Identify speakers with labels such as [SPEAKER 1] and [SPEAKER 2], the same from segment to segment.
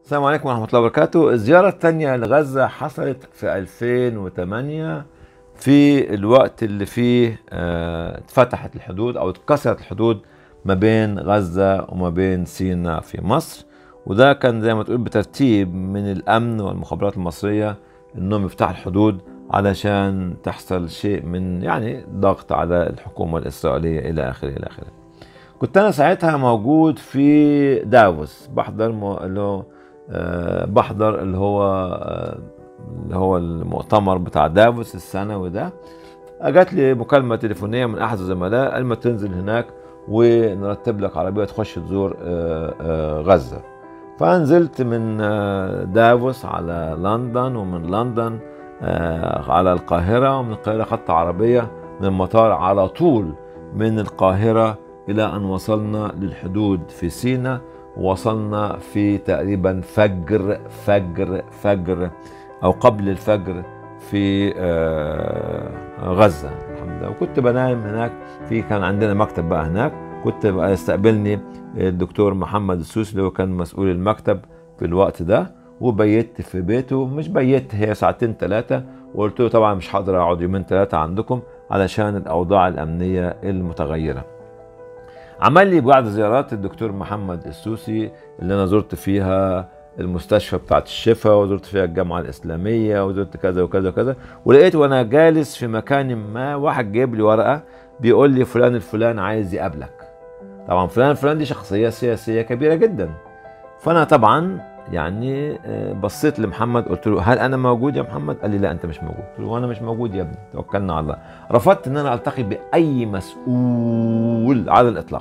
[SPEAKER 1] السلام عليكم ورحمة الله وبركاته الزيارة الثانية لغزة حصلت في 2008 في الوقت اللي فيه آه، اتفتحت الحدود أو اتكسرت الحدود ما بين غزة وما بين سيناء في مصر وده كان زي ما تقول بترتيب من الأمن والمخابرات المصرية إنهم يفتحوا الحدود علشان تحصل شيء من يعني ضغط على الحكومة الإسرائيلية إلى آخره إلى آخره كنت أنا ساعتها موجود في دافوس بحضر مو... اللي هو آه، بحضر اللي هو آه، اللي هو المؤتمر بتاع دافوس السنوي ده اجت لي مكالمه تليفونيه من احد الزملاء قال ما تنزل هناك ونرتب لك عربيه تخش تزور آه، آه، غزه فنزلت من آه، دافوس على لندن ومن لندن آه، على القاهره ومن القاهره خدت عربيه من المطار على طول من القاهره الى ان وصلنا للحدود في سيناء وصلنا في تقريبا فجر فجر فجر او قبل الفجر في آه، غزه الحمد لله وكنت بنام هناك في كان عندنا مكتب بقى هناك كنت بقى يستقبلني الدكتور محمد السوسي اللي هو كان مسؤول المكتب في الوقت ده وبيت في بيته مش بيت هي ساعتين ثلاثه وقلت له طبعا مش هقدر اقعد يومين ثلاثه عندكم علشان الاوضاع الامنيه المتغيره عمل لي بعض زيارات الدكتور محمد السوسي اللي انا زرت فيها المستشفى بتاعت الشفا وزرت فيها الجامعة الإسلامية وزرت كذا وكذا وكذا ولقيت وأنا جالس في مكان ما واحد جايب لي ورقة بيقول لي فلان الفلان عايز يقابلك طبعا فلان الفلان دي شخصية سياسية كبيرة جدا فأنا طبعا يعني آه، بصيت لمحمد قلت له هل أنا موجود يا محمد؟ قال لي لا أنت مش موجود قلت له وأنا مش موجود يا ابني توكلنا على الله رفضت إن أنا ألتقي بأي مسؤول على الإطلاق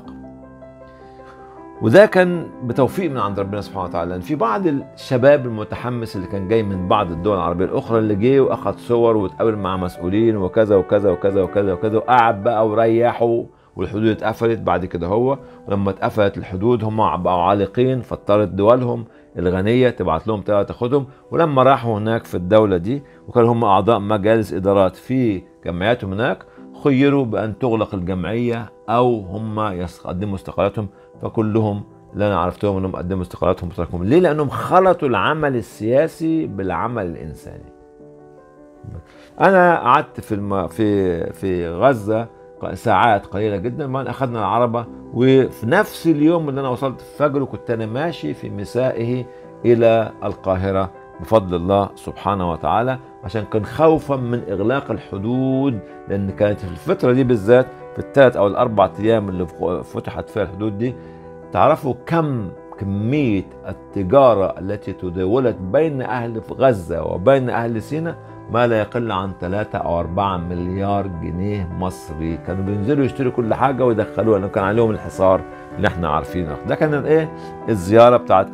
[SPEAKER 1] وده كان بتوفيق من عند ربنا سبحانه وتعالى لان في بعض الشباب المتحمس اللي كان جاي من بعض الدول العربيه الاخرى اللي جه واخد صور واتقابل مع مسؤولين وكذا وكذا وكذا وكذا وكذا وقعد بقى وريحوا والحدود اتقفلت بعد كده هو ولما اتقفلت الحدود هم بقوا عالقين فاضطرت دولهم الغنيه تبعت لهم طياره تاخدهم ولما راحوا هناك في الدوله دي وكانوا هم اعضاء مجالس ادارات في جمعياتهم هناك خيروا بان تغلق الجمعيه او هم يقدموا استقالاتهم فكلهم اللي انا عرفتهم انهم قدموا استقالاتهم وتركهم ليه لانهم خلطوا العمل السياسي بالعمل الانساني انا قعدت في الم... في في غزه ساعات قليله جدا ما اخذنا العربه وفي نفس اليوم اللي انا وصلت في الفجر كنت انا ماشي في مسائه الى القاهره بفضل الله سبحانه وتعالى عشان كان خوفا من اغلاق الحدود لان كانت في الفتره دي بالذات في الثلاث او الاربع ايام اللي فتحت فيها الحدود دي تعرفوا كم كميه التجاره التي تداولت بين اهل غزه وبين اهل سيناء ما لا يقل عن 3 او 4 مليار جنيه مصري كانوا بينزلوا يشتروا كل حاجه ويدخلوها لانه كان عليهم الحصار اللي احنا عارفينه ده كان ايه الزياره بتاعت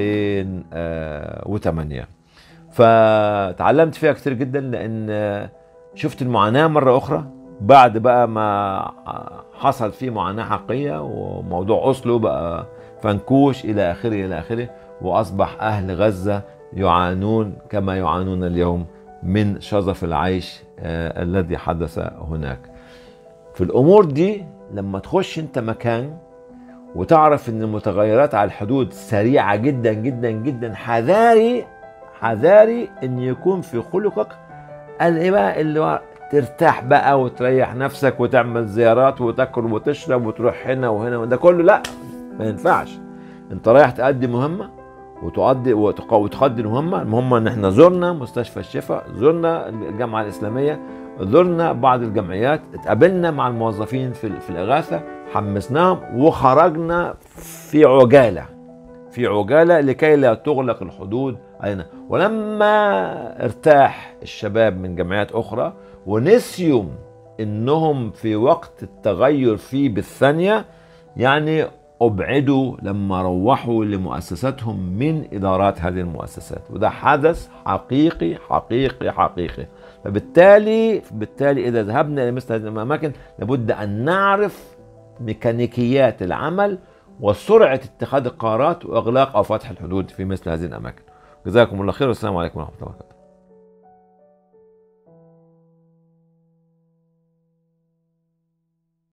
[SPEAKER 1] 2008 فتعلمت فيها كتير جدا لان شفت المعاناه مره اخرى بعد بقى ما حصل فيه معاناه حقيقيه وموضوع اوسلو بقى فنكوش الى اخره الى اخره واصبح اهل غزه يعانون كما يعانون اليوم من شظف العيش آه الذي حدث هناك في الامور دي لما تخش انت مكان وتعرف ان المتغيرات على الحدود سريعه جدا جدا جدا حذاري حذاري ان يكون في خلقك الايه بقى اللي هو ترتاح بقى وتريح نفسك وتعمل زيارات وتاكل وتشرب وتروح هنا وهنا وده كله لا ما ينفعش انت رايح تأدي مهمه وتؤدي وتقضي المهمه المهمه ان احنا زرنا مستشفى الشفاء زرنا الجامعه الاسلاميه زرنا بعض الجمعيات اتقابلنا مع الموظفين في, في الاغاثه حمسناهم وخرجنا في عجاله في عجاله لكي لا تغلق الحدود علينا ولما ارتاح الشباب من جمعيات اخرى ونسيوا انهم في وقت التغير فيه بالثانيه يعني ابعدوا لما روحوا لمؤسساتهم من ادارات هذه المؤسسات وده حدث حقيقي حقيقي حقيقي فبالتالي بالتالي اذا ذهبنا الى مثل هذه الاماكن لابد ان نعرف ميكانيكيات العمل وسرعه اتخاذ القرارات واغلاق او فتح الحدود في مثل هذه الاماكن جزاكم الله خير والسلام عليكم ورحمه الله وبركاته